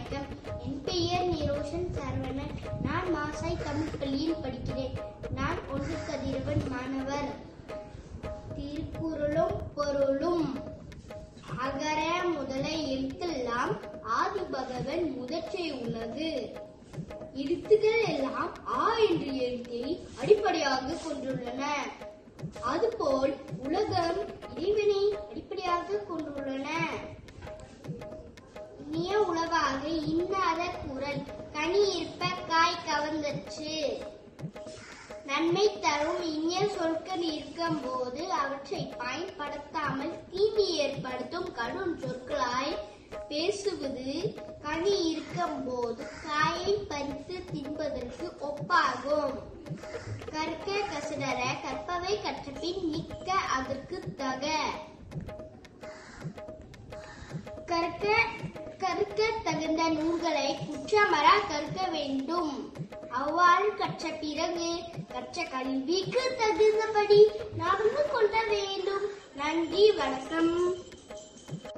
வணக்கம் என் பெயர் நிரோஷன் சரவணன் நான் மாசாய் தமிழ் பள்ளியில் படிக்கிறேன் நான் ஒன்று கதிரவன் மாணவர் திருக்குறளும் பொருளும் அகர முதல எழுத்தெல்லாம் ஆதி பகவன் முதற்றே உலகு எழுத்துக்கள் எல்லாம் ஆ என்ற எழுத்தை அடிப்படையாக கொண்டுள்ளன அதுபோல் உலகம் இறைவனை அடிப்படையாக கொண்டுள்ளன இனிய உலகாக இன்னாத குரல் கனி இருப்ப காய் கவர்ந்தற்று நன்மை தரும் இனிய சொற்கள் இருக்கும் போது அவற்றை பயன்படுத்தாமல் தீமை ஏற்படுத்தும் கடும் சொற்களாய் பேசுவது கனி இருக்கும் போது காயை பறித்து தின்பதற்கு ஒப்பாகும் கற்க கசடர கற்பவை கற்றபின் நிற்க அதற்கு தக கற்க கற்க தகுந்த நூல்களை குற்றமற கற்க வேண்டும் அவ்வாறு கற்ற பிறகு கற்ற கல்விக்கு தகுந்தபடி நடந்து கொள்ள வேண்டும் நன்றி வணக்கம்